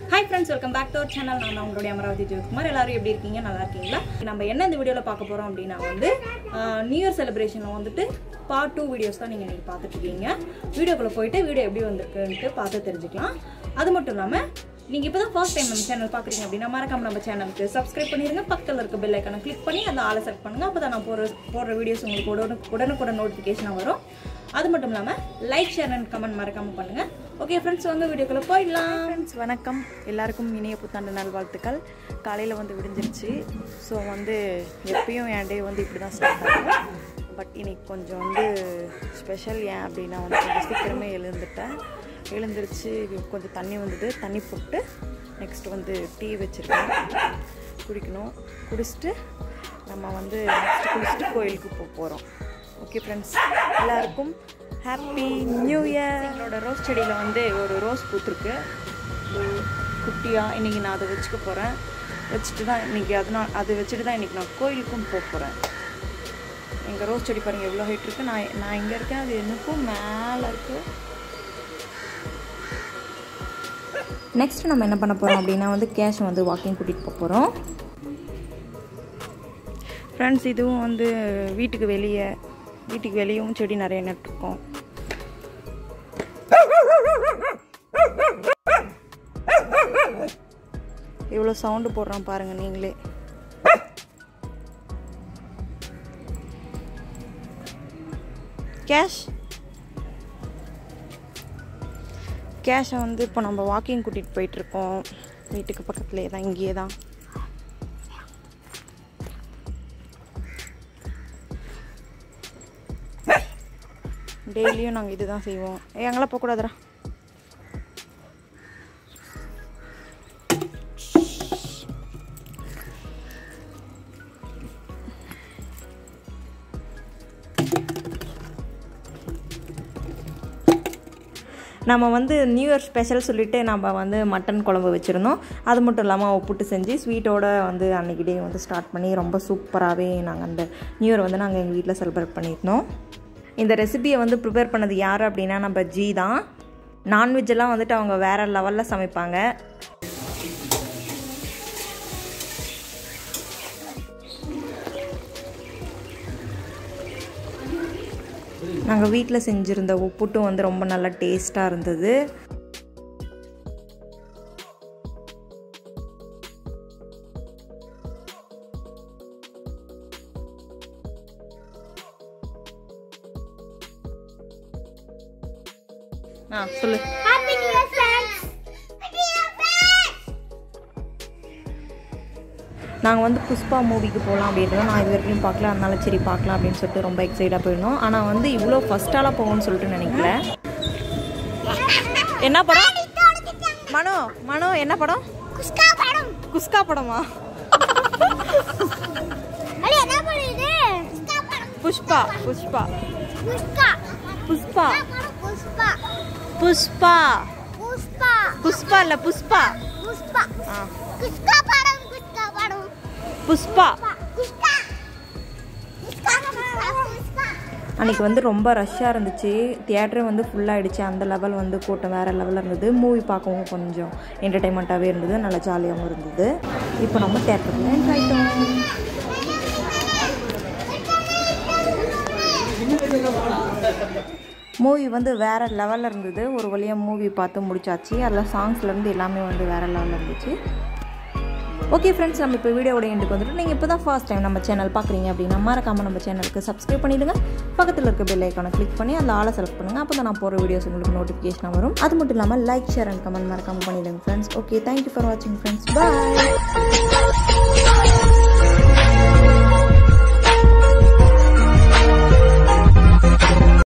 Hi friends welcome back to our channel நான் தான் உங்களுடைய அமராவதி ஜெயக்குமார் எல்லாரும் எப்படி இருக்கீங்க நல்லா இருக்கீங்களா நம்ம என்ன இந்த வீடியோவில் பார்க்க போகிறோம் அப்படின்னா வந்து நியூ இயர் செலிப்ரேஷனில் வந்துட்டு பார்ட் டூ வீடியோஸ் தான் நீங்கள் நீங்கள் பார்த்துட்டு இருக்கீங்க வீடியோக்குள்ளே போயிட்டு வீடியோ எப்படி வந்திருக்குன்ட்டு பார்த்து தெரிஞ்சுக்கலாம் அது மட்டும் இல்லாமல் நீங்கள் இப்போ தான் ஃபர்ஸ்ட் டைம் நம்ம சேனல் பார்க்குறீங்க அப்படின்னா மறக்காம நம்ம சேனலுக்கு சப்ஸ்கிரைப் பண்ணிடுங்க பக்கத்தில் இருக்க பெல் ஐக்கனை கிளிக் பண்ணி அந்த ஆளை செலக்ட் பண்ணுங்கள் அப்போ தான் நான் போடுற போடுற வீடியோஸ் உங்களுக்கு உடனே உடனுக்குடன் நோட்டிஃபிகேஷனாக வரும் அது மட்டும் இல்லாமல் லைக் ஷேர் அண்ட் கமெண்ட் மறக்காமல் பண்ணுங்கள் ஓகே ஃப்ரெண்ட்ஸ் வந்து வீடியோக்குள்ளே போயிடலாம் ஃப்ரெண்ட்ஸ் வணக்கம் எல்லாருக்கும் இனிய புத்தாண்டு நல்வாழ்த்துக்கள் காலையில் வந்து விடிஞ்சிருச்சு ஸோ வந்து எப்பயும் என் டே வந்து இப்படி தான் ஸ்டார்ட் ஆகும் பட் இன்னைக்கு கொஞ்சம் வந்து ஸ்பெஷல் ஏன் அப்படின்னா வந்து கொஞ்சம் சீக்கிரமே எழுந்துட்டேன் எழுந்திருச்சு கொஞ்சம் தண்ணி வந்தது தண்ணி போட்டு நெக்ஸ்ட் வந்து டீ வச்சுருக்கேன் குடிக்கணும் குடிச்சிட்டு நம்ம வந்து நெக்ஸ்ட் குடிச்சிட்டு கோயிலுக்கு போக போகிறோம் ஓகே ஃப்ரெண்ட்ஸ் எல்லாருக்கும் ஹாப்பி நியூ இயர் எங்களோட ரோஸ் செடியில் வந்து ஒரு ரோஸ் பூத்துருக்கு குட்டியாக இன்றைக்கி நான் அதை வச்சுக்க போகிறேன் வச்சுட்டு தான் இன்றைக்கி அதனால் அதை வச்சுட்டு தான் இன்றைக்கி நான் கோயிலுக்கும் போக போகிறேன் எங்கள் ரோஸ் செடி பாருங்கள் எவ்வளோ ஹைட் இருக்குது நான் நான் இங்கே இருக்கேன் அது எனக்கும் மேலே இருக்குது நெக்ஸ்ட் நம்ம என்ன பண்ண போகிறோம் அப்படின்னா வந்து கேஷ் வந்து வாக்கிங் கூட்டிகிட்டு போக போகிறோம் ஃப்ரெண்ட்ஸ் இதுவும் வந்து வீட்டுக்கு வெளியே வீட்டுக்கு வெளியவும் செடி நிறைய நட்டுருக்கோம் இவ்வளோ சவுண்டு போடுறான் பாருங்க நீங்களே கேஷ் கேஷை வந்து இப்போ நம்ம வாக்கிங் கூட்டிகிட்டு போயிட்டுருக்கோம் வீட்டுக்கு பக்கத்துலேயே தான் இங்கேயே தான் டெய்லியும் நாங்கள் இதுதான் செய்வோம் ஏ அங்கெல்லாம் போகக்கூடாதுடா நம்ம வந்து நியூ இயர் ஸ்பெஷல் சொல்லிட்டு நம்ம வந்து மட்டன் குழம்பு வச்சுருந்தோம் அது மட்டும் இல்லாமல் ஒப்புட்டு செஞ்சு ஸ்வீட்டோட வந்து அன்றைக்கி டே வந்து ஸ்டார்ட் பண்ணி ரொம்ப சூப்பராகவே நாங்கள் அந்த நியூ இயர் வந்து நாங்கள் எங்கள் வீட்டில் செலிப்ரேட் பண்ணியிருந்தோம் இந்த ரெசிபியை வந்து ப்ரிப்பேர் பண்ணது யார் அப்படின்னா நம்ம ஜி தான் நான்வெஜ் எல்லாம் வந்துட்டு அவங்க வேறு லெவலில் சமைப்பாங்க நாங்கள் வீட்டில் செஞ்சுருந்த உப்புட்டும் வந்து ரொம்ப நல்லா டேஸ்ட்டாக இருந்தது ஆ சொல்லு Happy New Year, friends! Happy New Year, friends! நாங்கள் வந்து புஷ்பா மூவிக்கு போகலாம் அப்படின்றத நான் இது வரைக்கும் பார்க்கல அதனால சரி பார்க்கலாம் அப்படின்னு சொல்லிட்டு ரொம்ப எக்ஸைட்டாக போயிருந்தோம் ஆனால் வந்து இவ்வளோ ஃபஸ்ட்டாலாம் போகும்னு சொல்லிட்டு நினைக்கல என்ன படம் மனோ மனோ என்ன படம் குஸ்கா படம் குஸ்கா படமா அடி என்ன பண்ணுது குஸ்கா படம் புஷ்பா புஷ்பா குஸ்கா புஷ்பா படம் புஷ்பா புஷ்பா புஷ்பா புஷ்பா இல்லை புஷ்பா புஷ்பா ஆ குஸ்கா படம் குஸ்கா படம் புஷ்பா குஸ்கா குஸ்கா படம் குஸ்கா அன்றைக்கி வந்து ரொம்ப ரஷ்ஷாக இருந்துச்சு தியேட்டரே வந்து ஃபுல்லாகிடுச்சு அந்த லெவல் வந்து கூட்டம் வேறு லெவலில் இருந்தது மூவி பார்க்கவும் கொஞ்சம் என்டர்டைன்மெண்ட்டாகவே இருந்தது நல்லா ஜாலியாகவும் இருந்தது இப்போ நம்ம தேட்டருக்குள்ள என்ட்ரு ஆகிட்டோம் மூவி வந்து வேறு லெவலில் இருந்தது ஒரு வழியாக மூவி பார்த்து முடிச்சாச்சு அதில் சாங்ஸ்லேருந்து எல்லாமே வந்து வேறு லெவலில் இருந்துச்சு ஓகே ஃப்ரெண்ட்ஸ் நம்ம இப்போ வீடியோட எண்டுக்கு வந்துட்டு நீங்கள் இப்போ தான் ஃபர்ஸ்ட் டைம் நம்ம சேனல் பார்க்குறீங்க அப்படின்னா மறக்காமல் நம்ம சேனலுக்கு சப்ஸ்கிரைப் பண்ணிவிடுங்க பக்கத்தில் இருக்க பெல் ஐக்கானை கிளிக் பண்ணி அந்த ஆளை செலக்ட் பண்ணுங்கள் அப்போ தான் நான் போகிற வீடியோஸ் உங்களுக்கு நோட்டிஃபிகேஷன் வரும் அது மட்டும் இல்லாமல் லைக் ஷேர் அண்ட் கமெண்ட் மறக்காமல் பண்ணிவிடுங்க ஃப்ரெண்ட்ஸ் ஓகே தேங்க்யூ ஃபார் வாட்சிங் ஃப்ரெண்ட்ஸ் பாய்